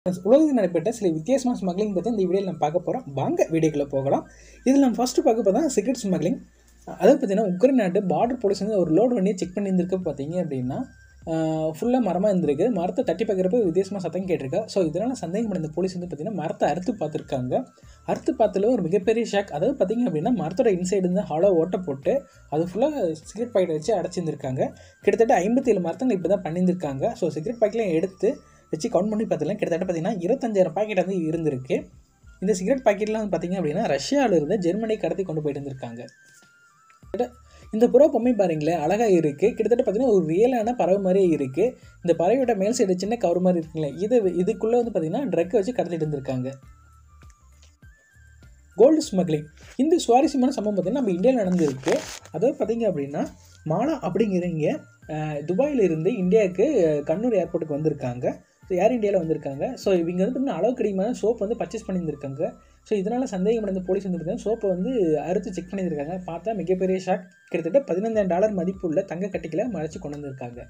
உலகத்தில் நடைபெற்ற சில வித்தியாசமான ஸ்மக்லிங் பற்றி இந்த வீடியோவில் நம்ம பார்க்க போகிறோம் வாங்க வீடியோக்குள்ளே போகலாம் இதில் நம்ம ஃபஸ்ட்டு பார்க்க பார்த்தா சிகரெட் ஸ்மக்லிங் அதாவது பார்த்தீங்கன்னா உக்ரைன் நாட்டு பார்டர் போலீஸ் வந்து ஒரு லோடு வண்டியை செக் பண்ணியிருந்திருக்க பார்த்தீங்க அப்படின்னா ஃபுல்லாக மரமாக இருந்திருக்கு மரத்தை தட்டி பார்க்குறப்ப வித்தியாசமாக சத்தம் கேட்டிருக்கா ஸோ இதனால் சந்தேகம் அடைந்த போலீஸ் வந்து பார்த்திங்கன்னா மரத்தை அறுத்து பார்த்துருக்காங்க அறுத்து பார்த்ததுல ஒரு மிகப்பெரிய ஷாக் அதாவது பார்த்திங்க அப்படின்னா மரத்தோட இன்சைடு இருந்து ஹாலோ ஓட்டை போட்டு அது ஃபுல்லாக சிகரெட் பாக்கெட் வச்சு அடைச்சிருந்துருக்காங்க கிட்டத்தட்ட ஐம்பத்தேழு மரத்தங்கள் இப்போ தான் பண்ணியிருந்திருக்காங்க ஸோ சிகரெட் பாக்கெட்லாம் எடுத்து வச்சு கவுண்ட் பண்ணி பார்த்தலாம் கிட்டத்தட்ட பார்த்தீங்கன்னா இருபத்தஞ்சாயிரம் பாக்கெட் வந்து இருந்திருக்கு இந்த சிகரெட் பாக்கெட்லாம் வந்து பார்த்தீங்க அப்படின்னா ரஷ்யாவில் இருந்து ஜெர்மனி கடத்தி கொண்டு போயிட்டு இருந்திருக்காங்க இந்த புறா பொம்மை பாருங்களேன் அழகாக இருக்குது கிட்டத்தட்ட பார்த்தீங்கன்னா ஒரு ரியலான பறவை மாதிரியே இருக்குது இந்த பறவையோட மேல் சைடு சின்ன கவர் மாதிரி இருக்குங்களே இது இதுக்குள்ளே வந்து பார்த்தீங்கன்னா ட்ரக்கை வச்சு கடத்திட்டு இருந்திருக்காங்க கோல்டு ஸ்மக்லிங் இந்த சுவாரஸ்யமான சம்பவம் பார்த்தீங்கன்னா நம்ம இந்தியாவில் நடந்திருக்கு அதாவது பார்த்தீங்க அப்படின்னா மாலா அப்படிங்கிறவங்க துபாயில் இருந்து இந்தியாவுக்கு கண்ணூர் ஏர்போர்ட்டுக்கு வந்திருக்காங்க ஸோ ஏர் இந்தியாவில் வந்திருக்காங்க ஸோ இவங்க வந்து பார்த்தீங்கன்னா அளவுக்கு அதிகமான சோப் வந்து பர்ச்சேஸ் பண்ணியிருந்திருக்காங்க ஸோ இதனால் சந்தேகம் அடைந்த போலீஸ் வந்துருக்காங்க சோப்பை வந்து அறுத்து செக் பண்ணியிருக்காங்க பார்த்தா மிகப்பெரிய ஷாக் கிட்டத்தட்ட பதினைந்தாயிரம் டாலர் மதிப்புள்ள தங்க கட்டிகளை மறைச்சு கொண்டு வந்திருக்காங்க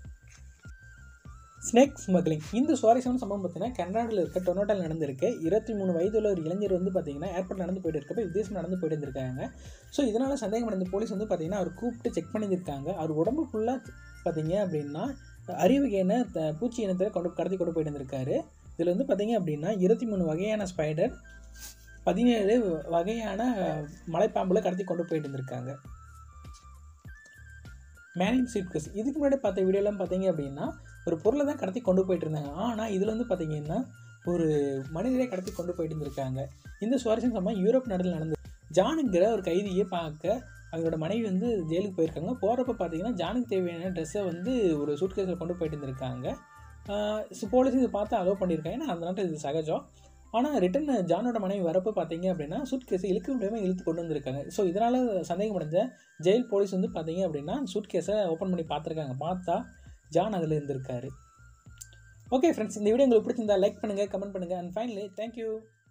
ஸ்னேக் ஸ்மக்லிங் இந்த சுவாரஸ்யமான சம்பவம் பார்த்தீங்கன்னா கர்நாடகில் இருக்க டொனோட்டால் நடந்திருக்கு இருபத்தி மூணு வயதுள்ள ஒரு இளைஞர் வந்து பார்த்தீங்கன்னா ஏர்போர்ட் நடந்து போயிட்டு இருக்கப்ப வித்தியாசம் நடந்து போயிட்டு இருந்திருக்காங்க ஸோ இதனால் சந்தேகம் அடைந்த போலீஸ் வந்து பார்த்தீங்கன்னா அவர் கூப்பிட்டு செக் பண்ணியிருக்காங்க அவர் உடம்பு ஃபுல்லாக பார்த்தீங்க அப்படின்னா அறிவகையான பூச்சி இனத்தை கொண்டு கடத்தி கொண்டு போயிட்டு இருந்திருக்காரு இதில் வந்து பார்த்தீங்க அப்படின்னா இருபத்தி மூணு வகையான ஸ்பைடர் பதினேழு வகையான மலைப்பாம்புல கடத்தி கொண்டு போயிட்டு இருந்திருக்காங்க மேனிங் சீட்கஸ் இதுக்கு முன்னாடி பார்த்த வீடியோலாம் பார்த்தீங்க அப்படின்னா ஒரு பொருளை தான் கடத்தி கொண்டு போயிட்டு இருந்தாங்க ஆனால் இதில் வந்து பார்த்தீங்கன்னா ஒரு மனிதரை கடத்தி கொண்டு போயிட்டு இருந்திருக்காங்க இந்த சுவாரஸ்யம் சம்பவம் யூரோப் நாட்டில் நடந்தது ஜானுங்கிற ஒரு கைதியை பார்க்க அவங்களோட மனைவி வந்து ஜெயிலுக்கு போயிருக்காங்க போகிறப்ப பார்த்தீங்கன்னா ஜானுக்கு தேவையான ட்ரெஸ்ஸை வந்து ஒரு சூட்கேஸில் கொண்டு போயிட்டு இருந்திருக்காங்க போலீஸ் இதை பார்த்து அலோவ் பண்ணியிருக்காங்க ஏன்னா அந்த நாட்டில் இது சகஜம் ஆனால் ரிட்டன் ஜானோட மனைவி வரப்போ பார்த்தீங்க அப்படின்னா சூட் கேஸை இழுக்க முடியாமல் இழுத்து கொண்டு வந்திருக்காங்க ஸோ இதனால் சந்தேகம் அடைஞ்ச ஜெயில் போலீஸ் வந்து பார்த்தீங்க அப்படின்னா சூட் கேஸை ஓப்பன் பண்ணி பார்த்துருக்காங்க பார்த்தா ஜான் அதில் இருந்திருக்காரு ஓகே ஃப்ரெண்ட்ஸ் இந்த வீடியோ உங்களுக்கு பிடிச்சிருந்தா லைக் பண்ணுங்கள் கமெண்ட் பண்ணுங்கள் அண்ட் ஃபைனலி தேங்க்யூ